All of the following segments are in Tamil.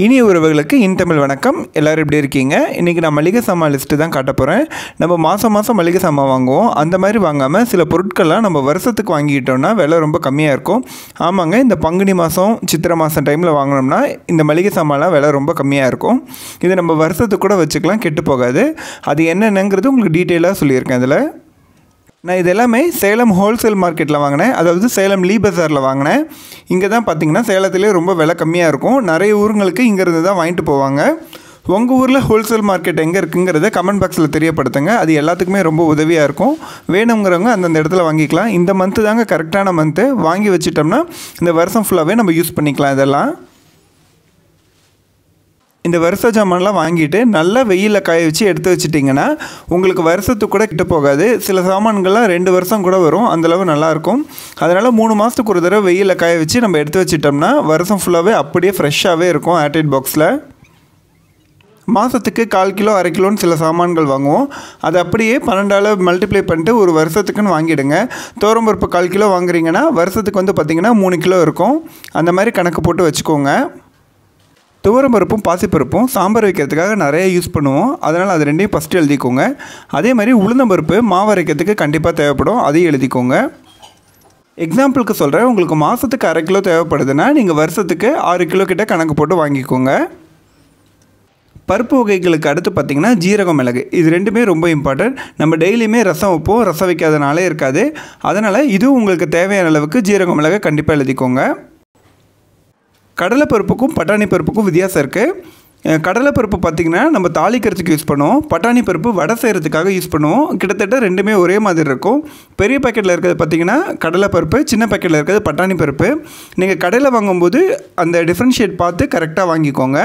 இனிய உறவுகளுக்கு இன் தமிழ் வணக்கம் எல்லோரும் எப்படி இருக்கீங்க இன்றைக்கி நான் மளிகை சாமான் லிஸ்ட்டு தான் காட்ட போகிறேன் நம்ம மாதம் மாதம் மளிகை சாமான் வாங்குவோம் அந்த மாதிரி வாங்காமல் சில பொருட்கள்லாம் நம்ம வருஷத்துக்கு வாங்கிக்கிட்டோம்னா விலை ரொம்ப கம்மியாக இருக்கும் ஆமாங்க இந்த பங்குனி மாதம் சித்திரை மாதம் டைமில் வாங்கினோம்னா இந்த மளிகை சாமான்லாம் விலை ரொம்ப கம்மியாக இருக்கும் இது நம்ம வருஷத்துக்கு கூட வச்சுக்கலாம் கெட்டு போகாது அது என்னென்னங்கிறது உங்களுக்கு டீட்டெயிலாக சொல்லியிருக்கேன் இதில் நான் இது எல்லாமே சேலம் ஹோல்சேல் மார்க்கெட்டில் வாங்கினேன் அதாவது சேலம் லீ பஜாரில் வாங்கினேன் இங்கே தான் பார்த்தீங்கன்னா சேலத்திலே ரொம்ப விலை கம்மியாக இருக்கும் நிறைய ஊருங்களுக்கு இங்கேருந்து தான் வாங்கிட்டு போவாங்க உங்கள் ஊரில் ஹோல்சேல் மார்க்கெட் எங்கே இருக்குங்கிறத கமெண்ட் பாக்ஸில் தெரியப்படுத்துங்க அது எல்லாத்துக்குமே ரொம்ப உதவியாக இருக்கும் வேணுங்கிறவங்க அந்தந்த இடத்துல வாங்கிக்கலாம் இந்த மந்த்து தாங்க கரெக்டான மந்த்து வாங்கி வச்சிட்டோம்னா இந்த வருஷம் ஃபுல்லாகவே நம்ம யூஸ் பண்ணிக்கலாம் இதெல்லாம் இந்த வருஷ ஜாமான்லாம் வாங்கிட்டு நல்லா வெயிலில் காய வச்சு எடுத்து வச்சிட்டிங்கன்னா உங்களுக்கு வருஷத்துக்கு கூட கிட்ட போகாது சில சாமான்கள்லாம் ரெண்டு வருஷம் கூட வரும் அந்தளவு நல்லாயிருக்கும் அதனால் மூணு மாதத்துக்கு ஒரு தடவை வெயிலில் காய வச்சு நம்ம எடுத்து வச்சிட்டோம்னா வருஷம் ஃபுல்லாகவே அப்படியே ஃப்ரெஷ்ஷாகவே இருக்கும் ஏர்டைட் பாக்ஸில் மாதத்துக்கு கால் கிலோ அரை கிலோன்னு சில சாமான்கள் வாங்குவோம் அது அப்படியே பன்னெண்டால் மல்டிப்ளை பண்ணிட்டு ஒரு வருஷத்துக்குன்னு வாங்கிடுங்க தோரம்பருப்பு கால் கிலோ வாங்குறீங்கன்னா வருஷத்துக்கு வந்து பார்த்திங்கன்னா மூணு கிலோ இருக்கும் அந்த மாதிரி கணக்கு போட்டு வச்சுக்கோங்க துவரம் பருப்பும் பாசிப்பருப்பும் சாம்பார் வைக்கிறதுக்காக நிறைய யூஸ் பண்ணுவோம் அதனால் அது ரெண்டையும் ஃபஸ்ட்டு எழுதிக்கோங்க அதே மாதிரி உளுந்தம்பருப்பு மாவு அரைக்கிறதுக்கு கண்டிப்பாக தேவைப்படும் அதையும் எழுதிக்கோங்க எக்ஸாம்பிளுக்கு சொல்கிறேன் உங்களுக்கு மாதத்துக்கு அரை கிலோ தேவைப்படுதுன்னா நீங்கள் வருஷத்துக்கு ஆறு கிலோ கிட்ட கணக்கு போட்டு வாங்கிக்கோங்க பருப்பு வகைகளுக்கு அடுத்து பார்த்திங்கன்னா ஜீரகம் மிளகு இது ரெண்டுமே ரொம்ப இம்பார்ட்டன்ட் நம்ம டெய்லியுமே ரசம் வைப்போம் ரசம் வைக்காதனாலே இருக்காது அதனால் இதுவும் உங்களுக்கு தேவையான அளவுக்கு ஜீரக மிளகை கண்டிப்பாக எழுதிக்கோங்க கடலைப்பருப்புக்கும் பட்டாணி பருப்புக்கும் வித்தியாசம் இருக்குது கடலைப்பருப்பு பார்த்திங்கன்னா நம்ம தாளிக்கிறதுக்கு யூஸ் பண்ணுவோம் பட்டாணி பருப்பு வடை செய்கிறதுக்காக யூஸ் பண்ணுவோம் கிட்டத்தட்ட ரெண்டுமே ஒரே மாதிரி இருக்கும் பெரிய பேக்கெட்டில் இருக்கிறது பார்த்திங்கன்னா கடலைப்பருப்பு சின்ன பேக்கெட்டில் இருக்கிறது பட்டாணி பருப்பு நீங்கள் கடையில் வாங்கும்போது அந்த டிஃப்ரென்ஷியேட் பார்த்து கரெக்டாக வாங்கிக்கோங்க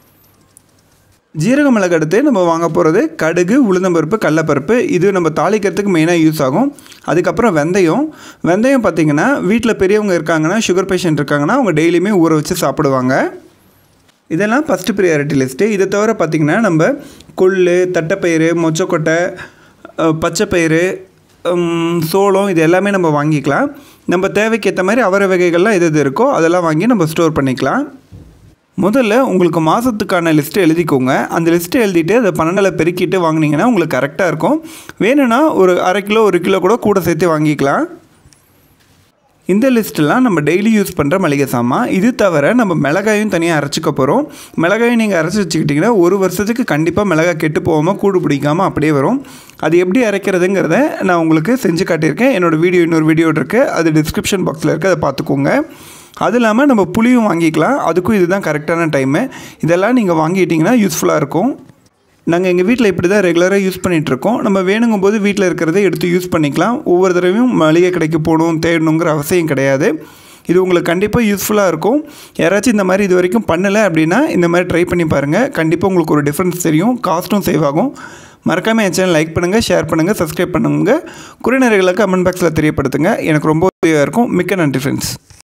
ஜீரக மிளகு அடுத்து நம்ம வாங்க போகிறது கடுகு உளுந்தம்பருப்பு கடலப்பருப்பு இது நம்ம தாளிக்கிறதுக்கு மெயினாக யூஸ் ஆகும் அதுக்கப்புறம் வெந்தயம் வெந்தயம் பார்த்திங்கன்னா வீட்டில் பெரியவங்க இருக்காங்கன்னா சுகர் பேஷண்ட் இருக்காங்கன்னா அவங்க டெய்லியுமே ஊற வச்சு சாப்பிடுவாங்க இதெல்லாம் ஃபஸ்ட்டு ப்ரியாரிட்டி லிஸ்ட்டு இதை தவிர பார்த்திங்கன்னா நம்ம கொள்ளு தட்டைப்பயிறு மொச்சக்கொட்டை பச்சைப்பயிறு சோளம் இது எல்லாமே நம்ம வாங்கிக்கலாம் நம்ம தேவைக்கு ஏற்ற மாதிரி அவரை வகைகள்லாம் எது எது இருக்கோ அதெல்லாம் வாங்கி நம்ம ஸ்டோர் பண்ணிக்கலாம் முதல்ல உங்களுக்கு மாதத்துக்கான லிஸ்ட்டு எழுதிக்கோங்க அந்த லிஸ்ட்டு எழுதிட்டு அதை பன்னெண்டில் பெருக்கிட்டு வாங்கினீங்கன்னா உங்களுக்கு கரெக்டாக இருக்கும் வேணும்னா ஒரு அரை கிலோ ஒரு கிலோ கூட கூட சேர்த்து வாங்கிக்கலாம் இந்த லிஸ்ட்டெலாம் நம்ம டெய்லி யூஸ் பண்ணுற மளிகை சாமான் இது தவிர நம்ம மிளகாயும் தனியாக அரைச்சிக்க போகிறோம் மிளகாயும் நீங்கள் அரைச்சி வச்சுக்கிட்டிங்கன்னா ஒரு வருஷத்துக்கு கண்டிப்பாக மிளகாய் கெட்டு போகாமல் கூடு பிடிக்காமல் அப்படியே வரும் அது எப்படி அரைக்கிறதுங்கிறத நான் உங்களுக்கு செஞ்சு காட்டியிருக்கேன் என்னோடய வீடியோ இன்னொரு வீடியோ இருக்குது அது டிஸ்கிரிப்ஷன் பாக்ஸில் இருக்குது அதை பார்த்துக்கோங்க அது இல்லாமல் நம்ம புளியும் வாங்கிக்கலாம் அதுக்கும் இதுதான் கரெக்டான டைமு இதெல்லாம் நீங்கள் வாங்கிட்டிங்கன்னா யூஸ்ஃபுல்லாக இருக்கும் நாங்கள் எங்கள் வீட்டில் இப்படி தான் ரெகுலராக யூஸ் பண்ணிகிட்ருக்கோம் நம்ம வேணுங்கும் போது வீட்டில் இருக்கிறத எடுத்து யூஸ் பண்ணிக்கலாம் ஒவ்வொரு தடவையும் மளிகை கடைக்கு போகணும் தேடணுங்கிற அவசியம் கிடையாது இது உங்களுக்கு கண்டிப்பாக யூஸ்ஃபுல்லாக இருக்கும் யாராச்சும் இந்த மாதிரி இது வரைக்கும் பண்ணலை அப்படின்னா இந்த மாதிரி ட்ரை பண்ணி பாருங்கள் கண்டிப்பாக உங்களுக்கு ஒரு டிஃப்ரென்ஸ் தெரியும் காஸ்ட்டும் சேவ் ஆகும் மறக்காமல் என் சேனல் லைக் பண்ணுங்கள் ஷேர் பண்ணுங்கள் சப்ஸ்கிரைப் பண்ணுங்கள் குறைநறைகளை கமெண்ட் பாக்ஸில் தெரியப்படுத்துங்க எனக்கு ரொம்ப உதவியாக இருக்கும் மிக்க நன்றி ஃப்ரெண்ட்ஸ்